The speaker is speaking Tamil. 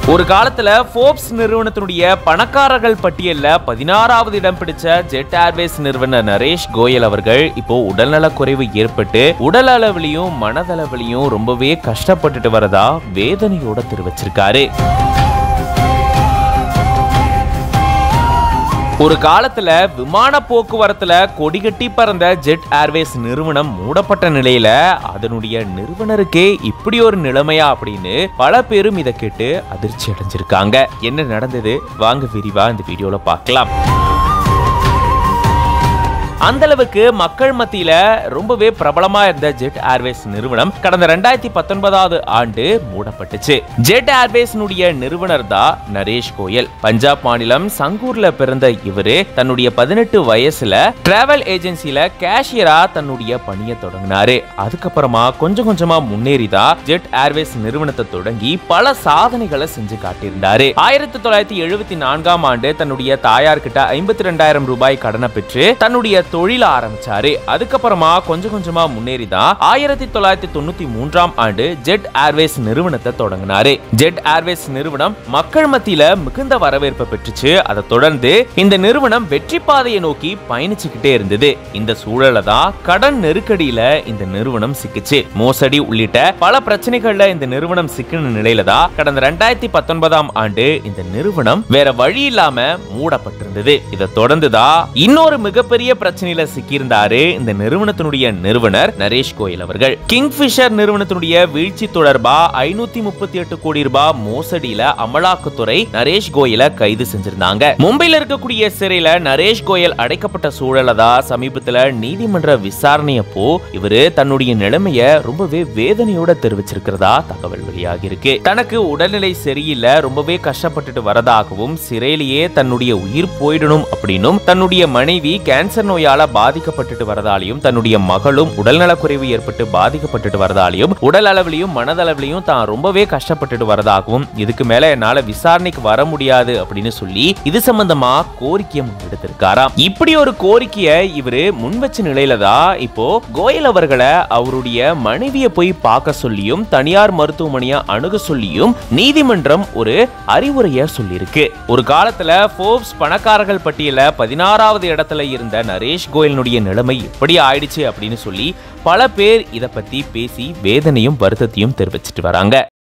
ஒரு காலத்துல ஃபோர்ப்ஸ் நிறுவனத்தினுடைய பணக்காரர்கள் பட்டியல்ல பதினாறாவது இடம் பிடிச்ச ஜெட் ஏர்வேஸ் நிறுவனர் நரேஷ் கோயல் அவர்கள் இப்போ உடல்நலக் குறைவு ஏற்பட்டு உடல் அளவிலையும் மனதளவிலையும் ரொம்பவே கஷ்டப்பட்டுட்டு வரதா வேதனையோட தெரிவிச்சிருக்காரு ஒரு காலத்துல விமான போக்குவரத்துல கொடிகட்டி பறந்த ஜெட் ஏர்வேஸ் நிறுவனம் மூடப்பட்ட நிலையில அதனுடைய நிறுவனருக்கே இப்படி ஒரு நிலைமையா அப்படின்னு பல பேரும் இதை கேட்டு அதிர்ச்சி அடைஞ்சிருக்காங்க என்ன நடந்தது வாங்க விரிவா இந்த வீடியோல பார்க்கலாம் அந்த அளவுக்கு மக்கள் மத்தியில ரொம்பவே பிரபலமா இருந்த ஜெட் ஏர்வேஸ் நிறுவனம் கடந்த ரெண்டாயிரத்தி பத்தொன்பதாவது ஆண்டு மூடப்பட்டுச்சு ஜெட் ஏர்வேஸ்னுடைய நிறுவனர் தான் நரேஷ் கோயல் பஞ்சாப் மாநிலம் சங்கூர்ல பிறந்த இவரு தன்னுடைய பதினெட்டு வயசுல டிராவல் ஏஜென்சில கேஷியரா தன்னுடைய பணியை தொடங்கினாரு அதுக்கப்புறமா கொஞ்சம் கொஞ்சமா முன்னேறி தான் ஜெட் ஏர்வேஸ் நிறுவனத்தை தொடங்கி பல சாதனைகளை செஞ்சு காட்டியிருந்தாரு ஆயிரத்தி தொள்ளாயிரத்தி எழுபத்தி நான்காம் ஆண்டு தன்னுடைய தாயார்கிட்ட ஐம்பத்தி ரெண்டாயிரம் ரூபாய் கடனை பெற்று தன்னுடைய தொழில ஆரம்பிச்சாரு அதுக்கப்புறமா கொஞ்சம் கொஞ்சமா முன்னேறி தான் ஆயிரத்தி தொள்ளாயிரத்தி தொண்ணூத்தி மூன்றாம் ஆண்டு ஜெட் ஏர்வேஸ் நிறுவனத்தை தொடங்கினாரு ஜெட் ஏர்வேஸ் நிறுவனம் மக்கள் மத்தியில மிகுந்த வரவேற்பை பெற்றுச்சு அதை தொடர்ந்து இந்த நிறுவனம் வெற்றி பாதையை நோக்கி பயணிச்சுக்கிட்டே இருந்தது இந்த சூழல தான் கடன் நெருக்கடியில இந்த நிறுவனம் சிக்கிச்சு மோசடி உள்ளிட்ட பல பிரச்சனைகள்ல இந்த நிறுவனம் சிக்கின நிலையில தான் கடந்த ரெண்டாயிரத்தி பத்தொன்பதாம் ஆண்டு இந்த நிறுவனம் வேற வழி இல்லாம மூடப்பட்டிருந்தது இதை தொடர்ந்து தான் இன்னொரு மிகப்பெரிய பிரச்சனையில சிக்கியிருந்தாரு இந்த நிறுவனத்தினுடைய நிறுவனர் நரேஷ் கோயல் அவர்கள் கிங்ஃபிஷர் நிறுவனத்தினுடைய வீழ்ச்சி தொடர்பா ஐநூத்தி முப்பத்தி எட்டு கோடி ரூபாய் மோசடியில அமலாக்கத்துறை நரேஷ் கோயலை கைது செஞ்சிருந்தாங்க மும்பையில இருக்கக்கூடிய சிறையில நரேஷ் கோயல் அடைக்கப்பட்ட சூழல தான் சமீபத்துல நீதிமன்ற விசாரணையப்போ இவரு தன்னுடைய நிலைமைய ரொம்பவே வேதனையோட தெரிவிச்சிருக்கிறதா தகவல் வெளியாகி இருக்கு தனக்கு உடல்நிலை சரியில்லை ரொம்பவே கஷ்டப்பட்டுட்டு வரதாகவும் சிறையிலேயே தன்னுடைய உயிர் போயிடணும் அப்படின்னும் தன்னுடைய மனைவி கேன்சர் நோயால பாதிக்கப்பட்டுட்டு வரதாலையும் தன்னுடைய மகளும் உடல்நலக்குறைவு ஏற்பட்டு பாதிக்கப்பட்டுட்டு வரதாலையும் உடல் அளவிலையும் மனதளவிலையும் தான் ரொம்பவே கஷ்டப்பட்டுட்டு வரதாகவும் இதுக்கு மேல என்னால விசாரணைக்கு வர முடியாது அப்படின்னு சொல்லி இது சம்பந்தமா கோரிக்கையை முன்னெடுத்திருக்காராம் இப்படி ஒரு கோரிக்கையை இவரு முன் வச்ச நிலையில தான் இப்போ கோயல் அவர்களை அவருடைய மனைவியை போய் பார்க்க சொல்லியும் தனியார் மருத்துவமனையை அணுக சொல்லியும் நீதிமன்றம் ஒரு அறிவுரைய சொல்லியிருக்கு ஒரு காலத்துல ஃபோர்ப்ஸ் பணக்காரர்கள் பட்டியல பதினாறாவது இடத்துல இருந்த நரேஷ் கோயலினுடைய நிலைமை எப்படி ஆயிடுச்சு அப்படின்னு சொல்லி பல பேர் இத பத்தி பேசி வேதனையும் வருத்தத்தையும் தெரிவிச்சிட்டு வராங்க